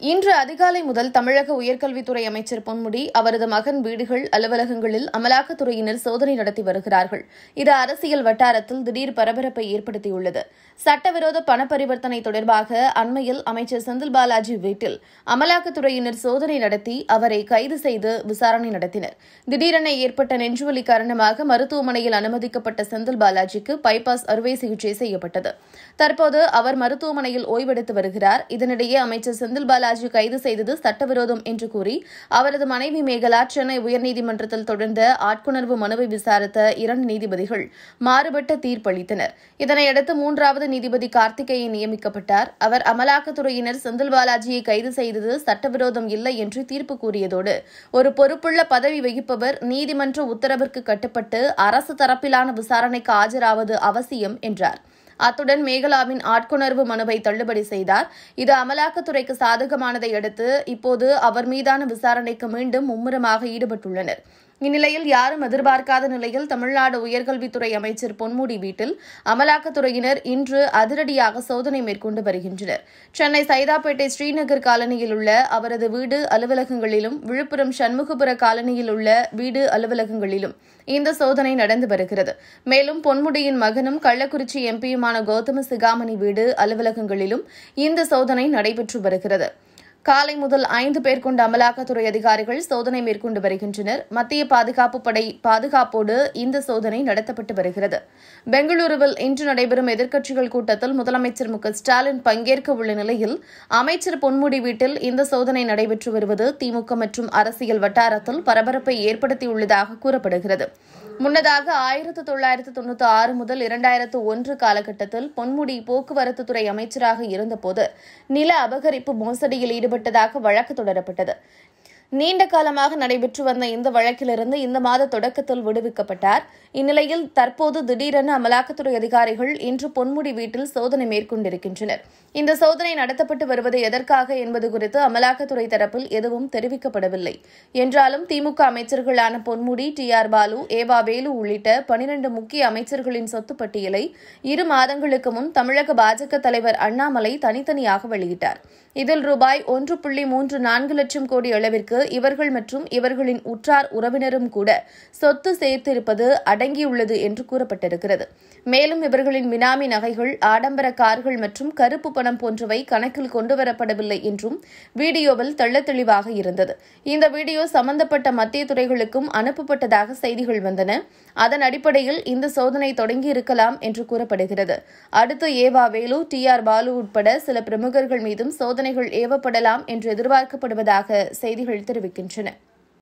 இன்று அதிகாலை முதல் தமிழக உயர்கல்வித்துறை அமைச்சர் பொன்முடி அவரது மகன் வீடுகள் அலுவலகங்களில் அமலாக்கத்துறையினர் சோதனை நடத்தி வருகிறார்கள் இது அரசியல் வட்டாரத்தில் திடீர் பரபரப்பை ஏற்படுத்தியுள்ளது சட்டவிரோத பண பரிவர்த்தனை தொடர்பாக அண்மையில் அமைச்சர் செந்தில் பாலாஜி வீட்டில் அமலாக்கத்துறையினர் சோதனை நடத்தி அவரை கைது செய்து விசாரணை நடத்தினர் திடீரென ஏற்பட்ட நெஞ்சுவலி காரணமாக மருத்துவமனையில் அனுமதிக்கப்பட்ட செந்தில் பாலாஜிக்கு பைபாஸ் அறுவை சிகிச்சை செய்யப்பட்டது தற்போது அவர் மருத்துவமனையில் ஓய்வெடுத்து வருகிறார் இதனிடையே அமைச்சர் செந்தில் பாலாஜி கைது செய்தது சட்டவிரோதம் என்று கூறி அவரது மனைவி மேகலா சென்னை உயர்நீதிமன்றத்தில் தொடர்ந்த ஆட்கொணர்வு மனுவை விசாரித்த இரண்டு நீதிபதிகள் மாறுபட்ட தீர்ப்பளித்தனர் இதனையடுத்து மூன்றாவது நீதிபதி கார்த்திகேயன் நியமிக்கப்பட்டார் அவர் அமலாக்கத்துறையினர் செந்தில் பாலாஜியை கைது செய்தது சட்டவிரோதம் இல்லை என்று தீர்ப்பு கூறியதோடு ஒரு பொறுப்புள்ள பதவி வகிப்பவர் நீதிமன்ற உத்தரவிற்கு கட்டுப்பட்டு அரசு தரப்பிலான விசாரணைக்கு ஆஜராவது அவசியம் என்றார் அத்துடன் மேகலாவின் ஆட்கொணர்வு மனுவை தள்ளுபடி செய்தார் இது அமலாக்கத்துறைக்கு சாதகமானதை அடுத்து இப்போது அவர் மீதான விசாரணைக்கு மீண்டும் மும்முரமாக ஈடுபட்டுள்ளனர் இந்நிலையில் யாரும் எதிர்பார்க்காத நிலையில் தமிழ்நாடு உயர்கல்வித்துறை அமைச்சர் பொன்முடி வீட்டில் அமலாக்கத்துறையினர் இன்று அதிரடியாக சோதனை மேற்கொண்டு வருகின்றனர் சென்னை சைதாப்பேட்டை ஸ்ரீநகர் காலனியில் உள்ள அவரது வீடு அலுவலகங்களிலும் விழுப்புரம் சண்முகபுர காலனியில் உள்ள வீடு அலுவலகங்களிலும் இந்த சோதனை நடந்து வருகிறது மேலும் பொன்முடியின் மகனும் கள்ளக்குறிச்சி எம்பியுமான கௌதம சிகாமணி வீடு அலுவலகங்களிலும் இந்த சோதனை நடைபெற்று வருகிறது காலை முதல் ஐந்து பேர் கொண்ட அமலாக்கத்துறை அதிகாரிகள் சோதனை மேற்கொண்டு வருகின்றனர் மத்திய பாதுகாப்பு படை பாதுகாப்போடு இந்த சோதனை நடத்தப்பட்டு வருகிறது பெங்களூருவில் இன்று நடைபெறும் எதிர்க்கட்சிகள் கூட்டத்தில் முதலமைச்சர் மு க ஸ்டாலின் பங்கேற்க உள்ள நிலையில் அமைச்சர் பொன்முடி வீட்டில் இந்த சோதனை நடைபெற்று வருவது திமுக மற்றும் அரசியல் வட்டாரத்தில் பரபரப்பை ஏற்படுத்தியுள்ளதாக கூறப்படுகிறது முன்னதாக ஆயிரத்து தொள்ளாயிரத்து தொண்ணூற்றி ஆறு முதல் இரண்டாயிரத்து ஒன்று காலகட்டத்தில் பொன்முடி போக்குவரத்துத்துறை அமைச்சராக இருந்தபோது நில அபகரிப்பு மோசடியில் ஈடுபட்டதாக வழக்கு தொடரப்பட்டது நீண்ட காலமாக நடைபெற்று வந்த இந்த வழக்கிலிருந்து இந்த மாத தொடக்கத்தில் விடுவிக்கப்பட்டார் இந்நிலையில் தற்போது திடீரென அமலாக்கத்துறை அதிகாரிகள் இன்று பொன்முடி வீட்டில் சோதனை மேற்கொண்டிருக்கின்றனர் இந்த சோதனை நடத்தப்பட்டு வருவது எதற்காக என்பது குறித்து அமலாக்கத்துறை தரப்பில் எதுவும் தெரிவிக்கப்படவில்லை என்றாலும் திமுக அமைச்சர்களான Ponmudi T R Baalu E V Velu உள்ளிட்ட பனிரண்டு முக்கிய அமைச்சர்களின் சொத்து பட்டியலை இரு மாதங்களுக்கு முன் தமிழக பாஜக தலைவர் அண்ணாமலை தனித்தனியாக வெளியிட்டார் இதில் ரூபாய் ஒன்று புள்ளி மூன்று நான்கு லட்சம் கோடி அளவிற்கு இவர்கள் மற்றும் இவர்களின் உற்றார் உறவினரும் கூட சொத்து சேர்த்திருப்பது அடங்கியுள்ளது என்று கூறப்பட்டிருக்கிறது மேலும் இவர்களின் மினாமி நகைகள் ஆடம்பர கார்கள் மற்றும் கருப்பு பணம் போன்றவை கணக்கில் கொண்டுவரப்படவில்லை என்றும் வீடியோவில் தெள்ளத்தெளிவாக இருந்தது இந்த வீடியோ சம்பந்தப்பட்ட மத்திய துறைகளுக்கும் அனுப்பப்பட்டதாக செய்திகள் வந்தன அதன் அடிப்படையில் இந்த சோதனை தொடங்கியிருக்கலாம் என்று கூறப்படுகிறது அடுத்து ஏவா வேலு டி ஆர் பாலு உட்பட சில பிரமுகர்கள் மீதும் சோதனைகள் ஏவப்படலாம் என்று எதிர்பார்க்கப்படுவதாக செய்திகள் தெரிவிக்கின்றன